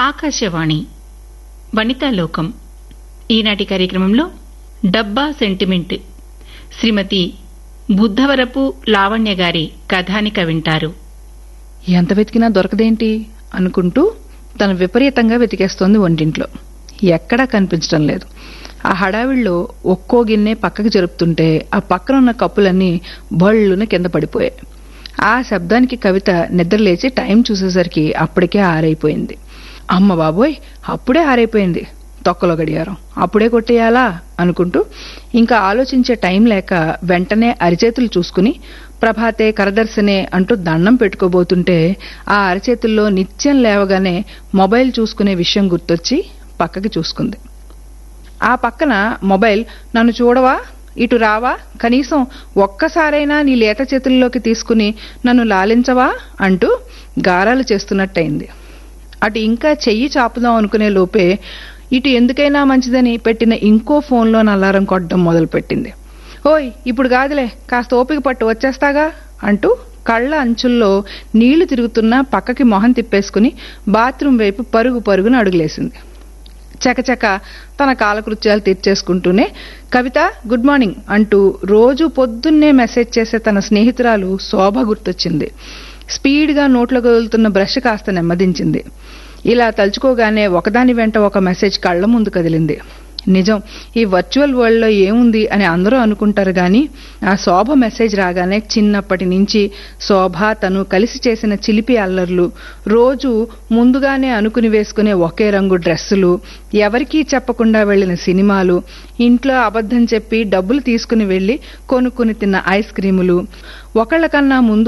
ఆకాశవాణి వనితా లోకం ఈనాటి కార్యక్రమంలో డబ్బా సెంటిమెంట్ శ్రీమతి బుద్ధవరపు లావణ్య గారి కథానిక వింటారు ఎంత వెతికినా దొరకదేంటి అనుకుంటూ తను విపరీతంగా వెతికేస్తోంది వంటింట్లో ఎక్కడా కనిపించడం లేదు ఆ హడావిడిలో ఒక్కో గిన్నె పక్కకి జరుపుతుంటే ఆ పక్కన ఉన్న కప్పులన్నీ బళ్ళున కింద పడిపోయాయి ఆ శబ్దానికి కవిత నిద్రలేచి టైం చూసేసరికి అప్పటికే ఆరైపోయింది అమ్మ బాబోయ్ అప్పుడే ఆరైపోయింది తొక్కలో గడియారం అప్పుడే కొట్టేయాలా అనుకుంటూ ఇంకా ఆలోచించే టైం లేక వెంటనే అరిచేతులు చూసుకుని ప్రభాతే కరదర్శనే అంటూ దండం పెట్టుకోబోతుంటే ఆ అరచేతుల్లో నిత్యం లేవగానే మొబైల్ చూసుకునే విషయం గుర్తొచ్చి పక్కకి చూసుకుంది ఆ పక్కన మొబైల్ నన్ను చూడవా ఇటు రావా కనీసం ఒక్కసారైనా నీ లేత చేతుల్లోకి తీసుకుని నన్ను లాలించవా అంటూ గారాలు చేస్తున్నట్టయింది అటు ఇంకా చెయ్యి చాపుదాం అనుకునే లోపే ఇటు ఎందుకైనా మంచిదని పెట్టిన ఇంకో ఫోన్లో నల్లారం కొట్టడం మొదలుపెట్టింది ఓయ్ ఇప్పుడు కాదులే కాస్త ఓపిక పట్టు వచ్చేస్తాగా అంటూ కళ్ళ అంచుల్లో నీళ్లు తిరుగుతున్నా పక్కకి మొహం తిప్పేసుకుని బాత్రూం వైపు పరుగు పరుగున అడుగులేసింది చకచక తన కాలకృత్యాలు తీర్చేసుకుంటూనే కవిత గుడ్ మార్నింగ్ అంటూ రోజు పొద్దున్నే మెసేజ్ చేసే తన స్నేహితురాలు శోభ గుర్తొచ్చింది స్పీడ్గా నోట్లో కదులుతున్న బ్రష్ కాస్త నెమ్మదించింది ఇలా తలుచుకోగానే ఒకదాని వెంట ఒక మెసేజ్ కళ్ల ముందు కదిలింది నిజం ఈ వర్చువల్ వరల్డ్లో ఏముంది అని అందరూ అనుకుంటారు గాని ఆ శోభ మెసేజ్ రాగానే చిన్నప్పటి నుంచి శోభ తను కలిసి చేసిన చిలిపి అల్లర్లు రోజు ముందుగానే అనుకుని వేసుకునే ఒకే రంగు డ్రెస్సులు ఎవరికీ చెప్పకుండా వెళ్లిన సినిమాలు ఇంట్లో అబద్ధం చెప్పి డబ్బులు తీసుకుని వెళ్లి కొనుక్కుని తిన్న ఐస్ క్రీములు ఒకళ్ళకన్నా ముందు